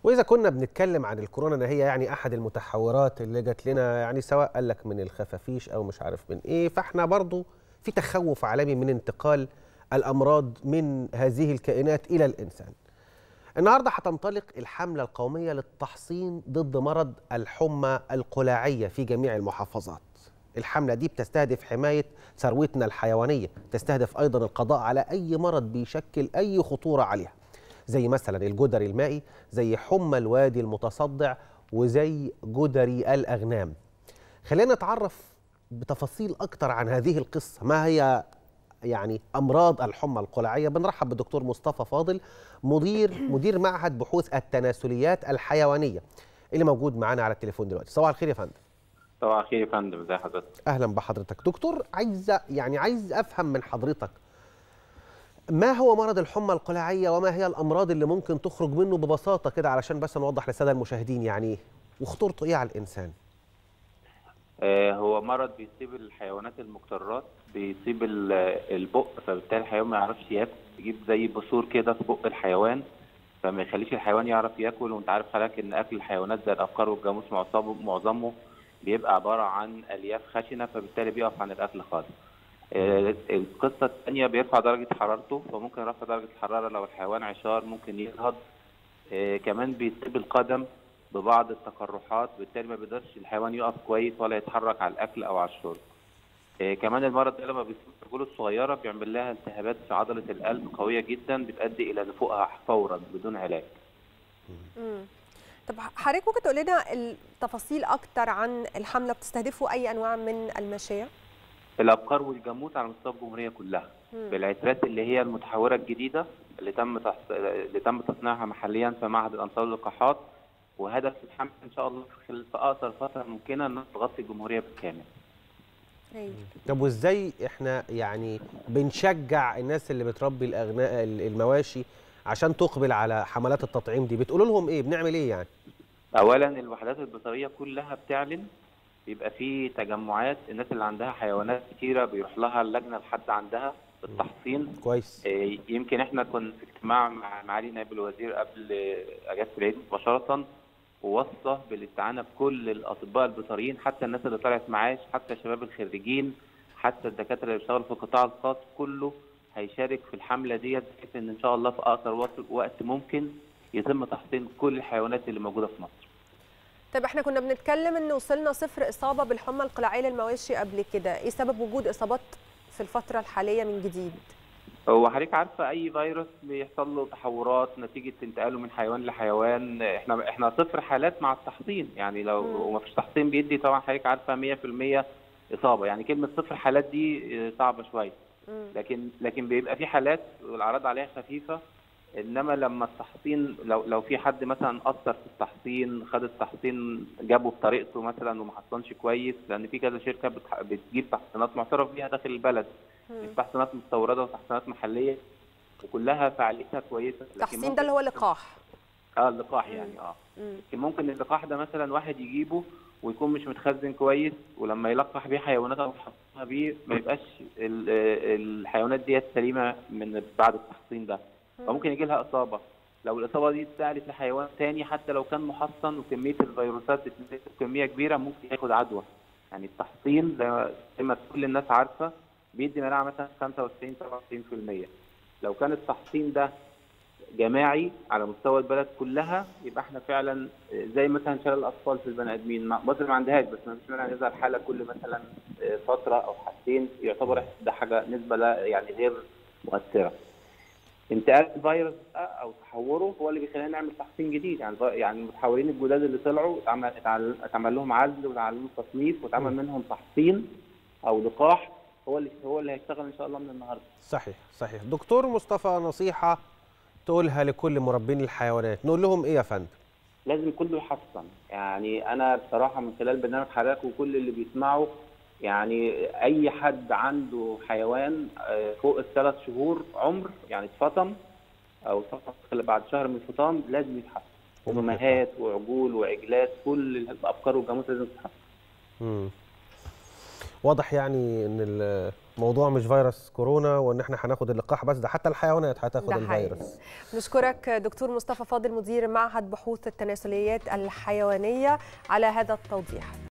واذا كنا بنتكلم عن الكورونا ان هي يعني احد المتحورات اللي جت لنا يعني سواء قال لك من الخفافيش او مش عارف من ايه فاحنا برضو في تخوف عالمي من انتقال الامراض من هذه الكائنات الى الانسان النهارده هتنطلق الحمله القوميه للتحصين ضد مرض الحمى القلاعيه في جميع المحافظات الحمله دي بتستهدف حمايه ثروتنا الحيوانيه تستهدف ايضا القضاء على اي مرض بيشكل اي خطوره عليها زي مثلا الجدري المائي زي حمى الوادي المتصدع وزي جدري الاغنام خلينا نتعرف بتفاصيل اكتر عن هذه القصه ما هي يعني امراض الحمى القلاعيه بنرحب بالدكتور مصطفى فاضل مدير مدير معهد بحوث التناسليات الحيوانيه اللي موجود معانا على التليفون دلوقتي صباح الخير يا فندم صباح الخير يا فندم ازي حضرتك اهلا بحضرتك دكتور عايز يعني عايز افهم من حضرتك ما هو مرض الحمى القلاعيه وما هي الامراض اللي ممكن تخرج منه ببساطه كده علشان بس نوضح للساده المشاهدين يعني ايه وخطورته ايه على الانسان آه هو مرض بيصيب الحيوانات المقترات بيصيب البق فبالتالي الحيوان ما يعرفش ياكل يجيب زي بثور كده في بق الحيوان فما يخليش الحيوان يعرف ياكل وانت عارف حضرتك ان اكل الحيوانات زي الابقار والجاموس معظمه بيبقى عباره عن الياف خشنه فبالتالي بيقف عن الاكل خالص. آه القصه الثانيه بيرفع درجه حرارته فممكن يرفع درجه الحراره لو الحيوان عشار ممكن ينهض آه كمان بيصيب القدم ببعض التقرحات بالتالي ما بيقدرش الحيوان يقف كويس ولا يتحرك على الاكل او على الشرب. آه كمان المرض ده لما بيصيب الرجول الصغيره بيعمل لها التهابات في عضله القلب قويه جدا بتؤدي الى نفوقها فورا بدون علاج. مم. طب حضرتك ممكن تقول لنا التفاصيل اكتر عن الحمله بتستهدفوا اي انواع من الماشيه؟ الابقار والجاموس على مستوى الجمهوريه كلها مم. بالعترات اللي هي المتحوره الجديده اللي تم تحص... اللي تم تصنيعها محليا في معهد الانصار واللقاحات وهدف الحمله ان شاء الله في خلال في اقصر فتره ممكنه انها تغطي الجمهوريه بالكامل. طب وازاي احنا يعني بنشجع الناس اللي بتربي الاغناء المواشي عشان تقبل على حملات التطعيم دي بتقولوا لهم ايه بنعمل ايه يعني اولا الوحدات البيطريه كلها بتعلن بيبقى في تجمعات الناس اللي عندها حيوانات كتيره بيروح لها اللجنه لحد عندها بالتحصين كويس يمكن احنا كنا في اجتماع مع معالي نائب الوزير قبل اجازه العيد مباشره ووصى بالاستعانه بكل الاطباء البيطريين حتى الناس اللي طلعت معاش حتى الشباب الخريجين حتى الدكاتره اللي بيشتغلوا في القطاع الخاص كله هيشارك في الحمله ديت بحيث ان ان شاء الله في اقصر وقت ممكن يتم تحصين كل الحيوانات اللي موجوده في مصر. طيب احنا كنا بنتكلم ان وصلنا صفر اصابه بالحمى القلاعيه للمواشي قبل كده، ايه سبب وجود اصابات في الفتره الحاليه من جديد؟ هو حضرتك عارفه اي فيروس بيحصل له تحورات نتيجه انتقاله من حيوان لحيوان احنا احنا صفر حالات مع التحصين يعني لو ما فيش تحصين بيدي طبعا حضرتك عارفه 100% اصابه يعني كلمه صفر حالات دي صعبه شويه لكن لكن بيبقى في حالات والاعراض عليها خفيفه انما لما التحصين لو لو في حد مثلا اثر في التحصين خد التحصين جابه بطريقته مثلا وما حصنش كويس لان في كذا شركه بتجيب تحصينات معترف بيها داخل البلد تحصينات مستورده وتحصينات محليه وكلها فعاليتها كويسه التحصين ده اللي هو اللقاح اه اللقاح يعني اه لكن ممكن اللقاح ده مثلا واحد يجيبه ويكون مش متخزن كويس ولما يلقح بيه حيوانات او يحطها بيه ما يبقاش الحيوانات ديت سليمه من بعد التحصين ده فممكن يجي لها اصابه لو الاصابه دي اتسالت لحيوان تاني حتى لو كان محصن وكميه الفيروسات كميه كبيره ممكن ياخد عدوى يعني التحصين زي ما كل الناس عارفه بيدي مناعه مثلا 95 97% لو كان التحصين ده جماعي على مستوى البلد كلها يبقى احنا فعلا زي مثلا شلل الاطفال في البني ادمين مصر ما عندهاش بس ما فيش مانع يظهر حاله كل مثلا فتره او حالتين يعتبر ده حاجه نسبه لا يعني غير مؤثره. انتقال الفيروس او تحوره هو اللي بيخلينا نعمل تحصين جديد يعني يعني المتحورين الجداد اللي طلعوا اتعمل اتعمل لهم عزل واتعمل لهم تصنيف واتعمل منهم تحصين او لقاح هو اللي هو اللي هيشتغل ان شاء الله من النهارده. صحيح صحيح دكتور مصطفى نصيحه تقولها لكل مربين الحيوانات نقول لهم ايه يا فندم لازم كله يحصن يعني انا بصراحه من خلال برنامج حضرتك وكل اللي بيسمعوا يعني اي حد عنده حيوان فوق الثلاث شهور عمر يعني اتفطم او اتفطم بعد شهر من الفطام لازم يتحصن امهات وعجول وعجلات كل الابقار والجاموس لازم تتحصن واضح يعني ان موضوع مش فيروس كورونا وان احنا هناخد اللقاح بس ده حتى الحيوانات هتاخد ده حقيقي. الفيروس نشكرك دكتور مصطفى فاضل مدير معهد بحوث التناسليات الحيوانيه على هذا التوضيح